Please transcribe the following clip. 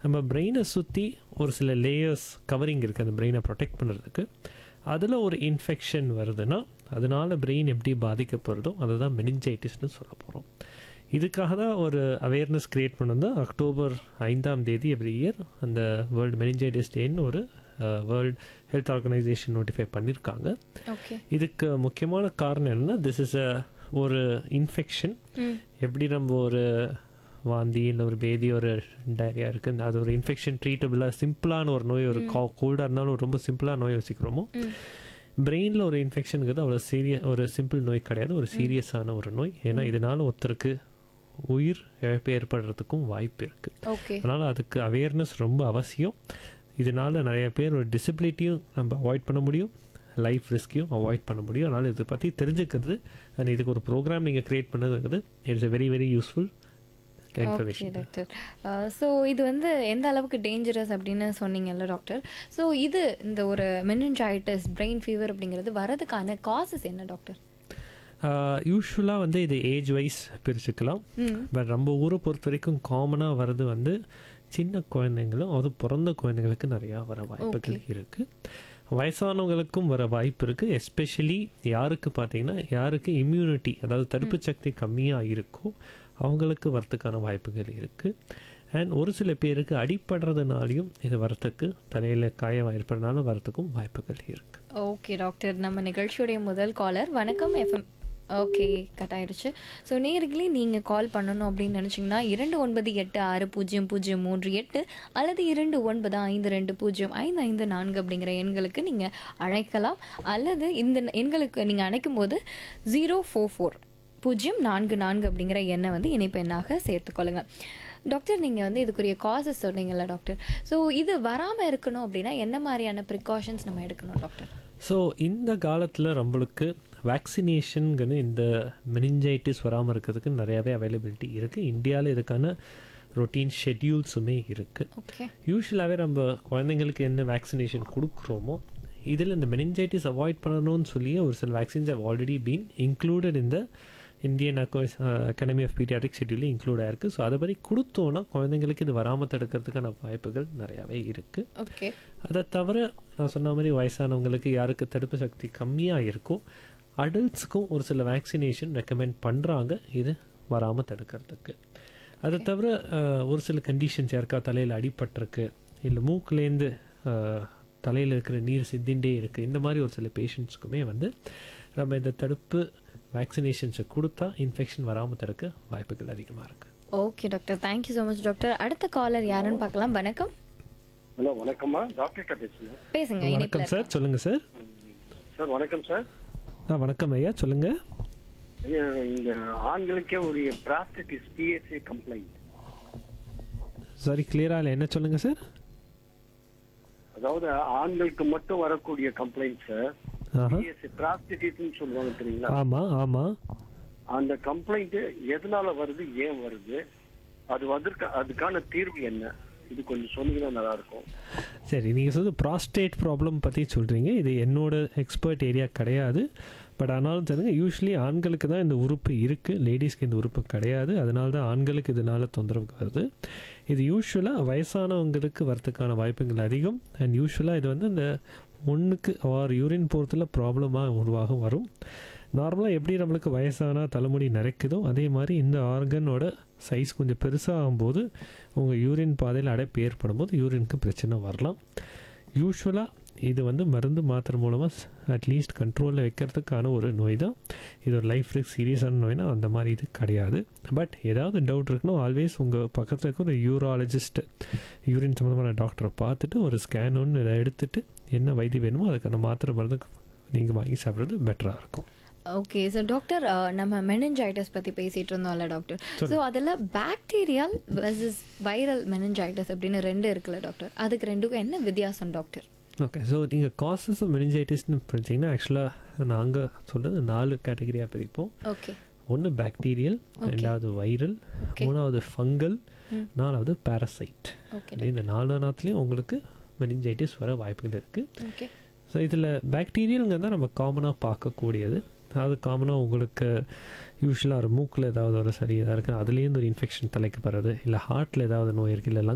நம்ம பிரெயினை சுற்றி ஒரு சில லேயர்ஸ் கவரிங் இருக்குது அந்த பிரெயினை ப்ரொடெக்ட் பண்ணுறதுக்கு அதில் ஒரு இன்ஃபெக்ஷன் வருதுன்னா அதனால பிரெயின் எப்படி பாதிக்கப்படுறதோ அதை தான் மெனிஞ்சைட்டிஸ்னு சொல்ல போகிறோம் இதுக்காக தான் ஒரு அவேர்னஸ் க்ரியேட் பண்ணது அக்டோபர் ஐந்தாம் தேதி எவ்ரி இயர் அந்த வேர்ல்டு மெனிஞ்சைட்டிஸ் டேன்னு ஒரு வேர்ல்டு ஹெல்த் ஆர்கனைசேஷன் நோட்டிஃபை பண்ணியிருக்காங்க ஓகே இதுக்கு முக்கியமான காரணம் என்னன்னா திஸ் இஸ் அ ஒரு இன்ஃபெக்ஷன் ம் எப்படி நம்ம ஒரு வாந்தி இல்லை ஒரு பேதி ஒரு டயரியா இருக்குது அது ஒரு இன்ஃபெக்ஷன் ட்ரீட்டபிளாக சிம்பிளான ஒரு நோய் ஒரு கா கோல்டாக இருந்தாலும் ஒரு ரொம்ப சிம்பிளான நோய் வச்சுக்கிறோமோ ம் பிரெயினில் ஒரு இன்ஃபெக்ஷனுங்கிறது அவ்வளோ சீரிய ஒரு சிம்பிள் நோய் கிடையாது ஒரு சீரியஸான ஒரு நோய் ஏன்னா இதனால ஒருத்தருக்கு உயிர் இழப்பு ஏற்படுறதுக்கும் வாய்ப்பு இருக்குது ஓகே அதனால் அதுக்கு அவேர்னஸ் ரொம்ப அவசியம் இதனால நிறைய பேர் ஒரு டிசபிலிட்டியும் நம்ம அவாய்ட் பண்ண முடியும் லைஃப் ரிஸ்க்கையும் அவாய்ட் பண்ண முடியும் அதனால் இதை பற்றி தெரிஞ்சுக்கிறது அண்ட் இதுக்கு ஒரு ப்ரோக்ராம் நீங்கள் க்ரியேட் பண்ணதுங்கிறது it's a very very useful okay information doctor so இது வந்து எந்த அளவுக்கு டேஞ்சரஸ் அப்படின்னு சொன்னீங்கல்ல டாக்டர் ஸோ இது இந்த ஒரு மெனஞ்சாய்டிஸ் பிரெயின் ஃபீவர் அப்படிங்கிறது வரதுக்கான காசஸ் என்ன டாக்டர் யூஸ்வலாக வந்து இது ஏஜ் வைஸ் பிரிச்சுக்கலாம் ம் பட் நம்ம ஊரை பொறுத்த வரைக்கும் காமனாக வர்றது வந்து சின்ன குழந்தைங்களும் அது பிறந்த குழந்தைங்களுக்கு நிறையா வர வாய்ப்புகள் இருக்குது வயசானவங்களுக்கும் வர வாய்ப்பு இருக்குது எஸ்பெஷலி யாருக்கு பார்த்தீங்கன்னா யாருக்கு இம்யூனிட்டி அதாவது தடுப்பு சக்தி கம்மியாக இருக்கோ அவங்களுக்கு வரத்துக்கான வாய்ப்புகள் இருக்குது அண்ட் ஒரு சில பேருக்கு அடிப்படுறதுனாலையும் இது வரத்துக்கு தலையில் காயம் ஏற்படுறதுனால வரத்துக்கும் வாய்ப்புகள் இருக்குது ஓகே டாக்டர் நம்ம நிகழ்ச்சியுடைய முதல் காலர் வணக்கம் எஃப்எம் ஓகே கட் ஆயிடுச்சு ஸோ நேர்களே நீங்கள் கால் பண்ணணும் அப்படின்னு நினச்சிங்கன்னா இரண்டு ஒன்பது எட்டு ஆறு பூஜ்ஜியம் பூஜ்ஜியம் மூன்று எட்டு அல்லது இரண்டு ஒன்பது ஐந்து ரெண்டு பூஜ்ஜியம் ஐந்து ஐந்து நான்கு அப்படிங்கிற எண்களுக்கு நீங்கள் அழைக்கலாம் அல்லது இந்த எண்களுக்கு நீங்கள் அழைக்கும் போது ஜீரோ ஃபோர் ஃபோர் பூஜ்ஜியம் நான்கு நான்கு அப்படிங்கிற எண்ணை வந்து இணைப்பு எண்ணாக சேர்த்துக்கொள்ளுங்க டாக்டர் நீங்கள் வந்து இதுக்குரிய காசஸ் சொன்னீங்கல்ல டாக்டர் ஸோ இது வராமல் இருக்கணும் அப்படின்னா என்ன மாதிரியான ப்ரிகாஷன்ஸ் நம்ம எடுக்கணும் டாக்டர் ஸோ இந்த காலத்தில் நம்மளுக்கு வேக்சினேஷனுங்கன்னு இந்த மெனிஞ்சைட்டிஸ் வராமல் இருக்கிறதுக்கு நிறையாவே அவைலபிலிட்டி இருக்குது இந்தியாவில் இதுக்கான ரொட்டீன் ஷெட்யூல்ஸுமே இருக்குது ஓகே யூஸ்வலாகவே நம்ம குழந்தைங்களுக்கு என்ன வேக்சினேஷன் கொடுக்குறோமோ இதில் இந்த மெனிஞ்சைட்டிஸ் அவாய்ட் பண்ணணும்னு சொல்லியே ஒரு சில vaccines have already been included இந்த இந்தியன் அகாடமி ஆஃப் பீடியாட்ரிக் ஷெட்யூலில் இன்க்ளூட் ஆயிருக்கு ஸோ அதை மாதிரி கொடுத்தோன்னா குழந்தைங்களுக்கு இது வராமல் தடுக்கிறதுக்கான வாய்ப்புகள் நிறையாவே இருக்குது ஓகே அதை தவிர நான் சொன்ன மாதிரி வயசானவங்களுக்கு யாருக்கு தடுப்பு சக்தி கம்மியாக இருக்கோ அடல்ட்ஸுக்கும் ஒரு சில வேக்சினேஷன் ரெக்கமெண்ட் பண்ணுறாங்க இது வராமல் தடுக்கிறதுக்கு அதை தவிர அஹ், ஒரு சில கண்டிஷன்ஸ் யாருக்கா தலையில் அடிபட்டிருக்கு இல்லை மூக்குலேருந்து தலையில் இருக்கிற நீர் சிந்திண்டே இருக்குது இந்த மாதிரி ஒரு சில பேஷண்ட்ஸ்க்குமே வந்து நம்ம இந்த தடுப்பு வேக்சினேஷன்ஸை கொடுத்தா இன்ஃபெக்ஷன் வராமல் தடுக்க வாய்ப்புகள் அதிகமாக இருக்குது okay doctor thank you so much doctor அடுத்த காலர் யாருன்னு பார்க்கலாம் வணக்கம் ஹலோ வணக்கம்மா டாக்டர் கிட்ட பேசுங்க பேசுங்க வணக்கம் இணைப்பில் சார் சொல்லுங்கள் சார் சார் வணக்கம் சார் ஆ வணக்கம் ஐயா சொல்லுங்கள் ஐயா, இங்க ஆண்களுக்கே ஒரு பிராஸ்டிஸ் பிஎஸ்சி கம்ப்ளைண்ட் சாரி கிளியராக இல்லை என்ன சொல்லுங்கள் சார் அதாவது ஆண்களுக்கு மட்டும் வரக்கூடிய கம்ப்ளைண்ட் சார் ஆஹா பிஎஸ்சி பிராஸ்டிஸ்னு சொல்லுவாங்க தெரியுங்களா ஆமாம் ஆமாம் அந்த கம்ப்ளைண்ட் எதனால வருது ஏன் வருது அது வந்திருக்க அதுக்கான தீர்வு என்ன இது கொஞ்சம் சொன்னீங்கன்னா நல்லா இருக்கும் சரி நீங்கள் சொல்றது ப்ராஸ்டேட் ப்ராப்ளம் பற்றி சொல்கிறீங்க இது என்னோட எக்ஸ்பர்ட் ஏரியா கிடையாது பட் ஆனாலும் தெரியுங்க யூஸ்வலி ஆண்களுக்கு தான் இந்த உறுப்பு இருக்குது லேடிஸ்க்கு இந்த உறுப்பு கிடையாது அதனால தான் ஆண்களுக்கு இதனால தொந்தரவு வருது இது யூஸ்வலாக வயசானவங்களுக்கு வரதுக்கான வாய்ப்புகள் அதிகம் அண்ட் யூஸ்வலாக இது வந்து இந்த ஒன்றுக்கு ஆர் யூரின் போகிறதுல ப்ராப்ளமாக உருவாக வரும் நார்மலாக எப்படி நம்மளுக்கு வயசானா தலைமுடி நரைக்குதோ அதே மாதிரி இந்த ஆர்கனோட சைஸ் கொஞ்சம் பெருசாகும்போது உங்கள் யூரின் பாதையில் அடைப்பு ஏற்படும் போது யூரினுக்கு பிரச்சனை வரலாம் யூஸ்வலாக இது வந்து மருந்து மாத்திரை மூலமாக அட்லீஸ்ட் கண்ட்ரோலில் வைக்கிறதுக்கான ஒரு நோய் தான் இது ஒரு லைஃப் ரிஸ்க் சீரியஸான நோய்னா அந்த மாதிரி இது கிடையாது பட் ஏதாவது டவுட் இருக்குன்னா ஆல்வேஸ் உங்கள் பக்கத்தில் இருக்க ஒரு யூராலஜிஸ்ட் யூரின் சம்மந்தமான டாக்டரை பார்த்துட்டு ஒரு ஸ்கேன் ஒன்று இதை எடுத்துட்டு என்ன வைத்தியம் வேணுமோ அதுக்கான மாத்திரை மருந்து நீங்கள் வாங்கி சாப்பிட்றது பெட்டராக இருக்கும் ஓகே ஸோ டாக்டர் நம்ம மெனஞ்சாய்டஸ் பற்றி பேசிகிட்டு இருந்தோம்ல டாக்டர் ஸோ அதில் பாக்டீரியல் வெர்சஸ் வைரல் மெனஞ்சாய்டஸ் அப்படின்னு ரெண்டு இருக்குல்ல டாக்டர் அதுக்கு ரெண்டுக்கும் என்ன வித்தியாசம் டாக்டர் ஓகே ஸோ நீங்கள் காசஸ் மெனிஞ்சைட்டிஸ்னு படிச்சிங்கன்னா ஆக்சுவலாக நாங்கள் சொல்கிறது நாலு கேட்டகரியாக பிரிப்போம் ஓகே ஒன்று பாக்டீரியல் ரெண்டாவது வைரல் மூணாவது ஃபங்கல் நாலாவது பாரசைட் ஓகே இந்த நாலு நாத்துலேயும் உங்களுக்கு மெனிஞ்சைட்டிஸ் வர வாய்ப்புகள் இருக்குது ஓகே ஸோ இதில் பாக்டீரியலுங்கிறது தான் நம்ம காமனாக பார்க்கக்கூடியது அது காமனாக உங்களுக்கு யூஸ்வலாக ஒரு மூக்கில் ஏதாவது ஒரு சரி ஏதாவது இருக்குது அதுலேருந்து ஒரு இன்ஃபெக்ஷன் தலைக்கு போகிறது இல்லை ஹார்ட்டில் ஏதாவது நோய் இருக்குது இல்லை